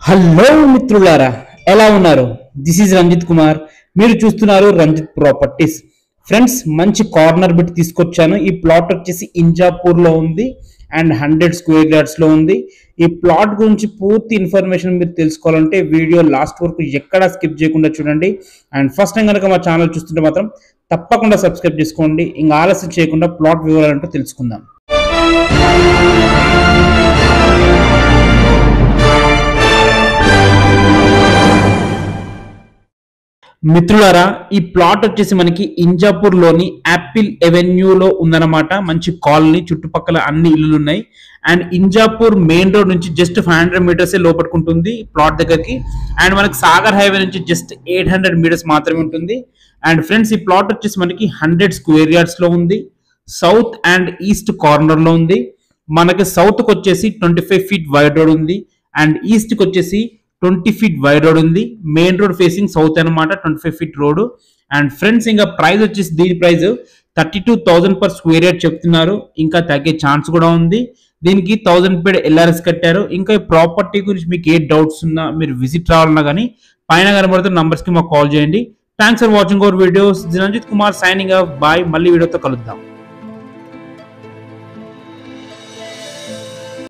hello మిత్రులారా ఎలా ఉన్నారు దిస్ ఈజ్ రంజిత్ కుమార్ మీరు చూస్తున్నారు రంజిత్ ప్రాపర్టీస్ ఫ్రెండ్స్ మంచి కార్నర్ బిట్ తీసుకొచ్చాను ఈ ప్లాట్ వచ్చేసి ఇంజాపూర్ లో ఉంది అండ్ హండ్రెడ్ స్క్వేర్ యార్డ్స్ లో ఉంది ఈ ప్లాట్ గురించి పూర్తి ఇన్ఫర్మేషన్ మీరు తెలుసుకోవాలంటే వీడియో లాస్ట్ వరకు ఎక్కడా స్కిప్ చేయకుండా చూడండి అండ్ ఫస్ట్ టైం కనుక మా ఛానల్ చూస్తుంటే మాత్రం తప్పకుండా సబ్స్క్రైబ్ చేసుకోండి ఇంకా ఆలస్యం చేయకుండా ప్లాట్ వివరాలంటూ తెలుసుకుందాం మిత్రులారా ఈ ప్లాట్ వచ్చేసి మనకి ఇంజాపూర్ లోని యాపిల్ ఎవెన్యూలో ఉందన్నమాట మంచి కాలనీ చుట్టుపక్కల అన్ని ఇల్లులు ఉన్నాయి అండ్ ఇంజాపూర్ మెయిన్ రోడ్ నుంచి జస్ట్ ఫైవ్ హండ్రెడ్ మీటర్స్ లోపట్టుకుంటుంది ప్లాట్ దగ్గరికి అండ్ మనకి సాగర్ హైవే నుంచి జస్ట్ ఎయిట్ హండ్రెడ్ మీటర్స్ మాత్రమే ఉంటుంది అండ్ ఫ్రెండ్స్ ఈ ప్లాట్ వచ్చేసి మనకి హండ్రెడ్ స్క్వేర్ యార్డ్స్ లో ఉంది సౌత్ అండ్ ఈస్ట్ కార్నర్ లో ఉంది మనకి సౌత్ కి వచ్చేసి twenty five feet wide road ఉంది అండ్ ఈస్ట్ కి వచ్చేసి ట్వంటీ ఫీట్ వైడ్ రోడ్ ఉంది మెయిన్ రోడ్ ఫేసింగ్ సౌత్ అనమాట twenty five feet road and friends ఇంకా ప్రైస్ వచ్చేసి దీని price thirty two thousand per square yard చెప్తున్నారు ఇంకా తగ్గే ఛాన్స్ కూడా ఉంది దీనికి థౌసండ్ పేడ్ ఎల్ఆర్ఎస్ కట్టారు ఇంకా ఈ ప్రాపర్టీ గురించి మీకు ఏ డౌట్స్ ఉన్నా మీరు విజిట్ రావాలన్నా కానీ పైన కనబడుతున్న numbers కి మాకు కాల్ చేయండి thanks for watching our videos Ranjith Kumar signing off bye మళ్ళీ వీడియోతో కలుద్దాం